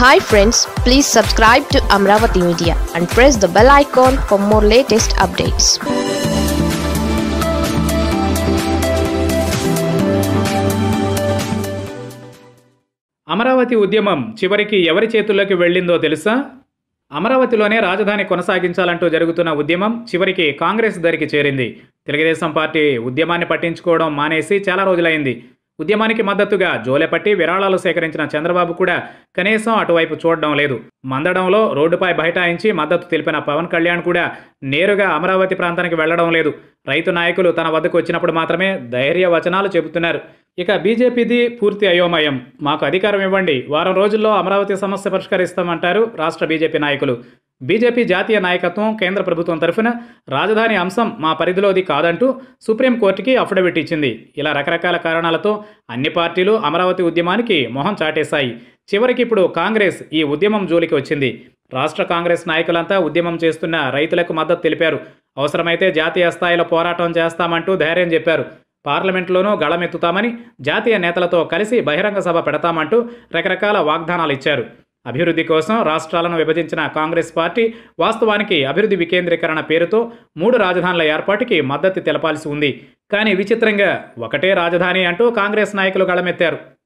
hi friends please subscribe to Amaravati media and press the bell icon for more latest updates Amaravati ఉద్యమం చివరికి ఎవరి చేతుల్లోకి వెళ్ళిందో తెలుసా అమరావతిలోనే రాజధాని కొనసాగించాలంటూ జరుగుతున్న ఉద్యమం చివరికి కాంగ్రెస్ దరికి చేరింది తెలుగుదేశం పార్టీ ఉద్యమాన్ని పట్టించుకోవడం మానేసి చాలా రోజులైంది ఉద్యమానికి మద్దతుగా జోలెపట్టి విరాళాలు సేకరించిన చంద్రబాబు కూడా కనీసం అటువైపు చూడడం లేదు మందడంలో రోడ్డుపై బైఠాయించి మద్దతు తెలిపిన పవన్ కళ్యాణ్ కూడా నేరుగా అమరావతి ప్రాంతానికి వెళ్లడం లేదు రైతు నాయకులు తన వద్దకు వచ్చినప్పుడు మాత్రమే ధైర్య వచనాలు చెబుతున్నారు ఇక బీజేపీది పూర్తి అయోమయం మాకు అధికారం ఇవ్వండి వారం రోజుల్లో అమరావతి సమస్య పరిష్కరిస్తామంటారు రాష్ట్ర బీజేపీ నాయకులు బీజేపీ జాతీయ నాయకత్వం కేంద్ర ప్రభుత్వం తరఫున రాజధాని అంశం మా పరిధిలోది కాదంటూ సుప్రీంకోర్టుకి అఫిడవిట్ ఇచ్చింది ఇలా రకరకాల కారణాలతో అన్ని పార్టీలు అమరావతి ఉద్యమానికి మొహం చాటేశాయి చివరికి ఇప్పుడు కాంగ్రెస్ ఈ ఉద్యమం జోలికి వచ్చింది రాష్ట్ర కాంగ్రెస్ నాయకులంతా ఉద్యమం చేస్తున్న రైతులకు మద్దతు తెలిపారు అవసరమైతే జాతీయ స్థాయిలో పోరాటం చేస్తామంటూ ధైర్యం చెప్పారు పార్లమెంట్లోనూ గళమెత్తుతామని జాతీయ నేతలతో కలిసి బహిరంగ సభ పెడతామంటూ రకరకాల వాగ్దానాలు ఇచ్చారు అభివృద్ధి కోసం రాష్ట్రాలను విభజించిన కాంగ్రెస్ పార్టీ వాస్తవానికి అభివృద్ధి వికేంద్రీకరణ పేరుతో మూడు రాజధానుల ఏర్పాటుకి మద్దతు తెలపాల్సి ఉంది కానీ విచిత్రంగా ఒకటే రాజధాని అంటూ కాంగ్రెస్ నాయకులు గళమెత్తారు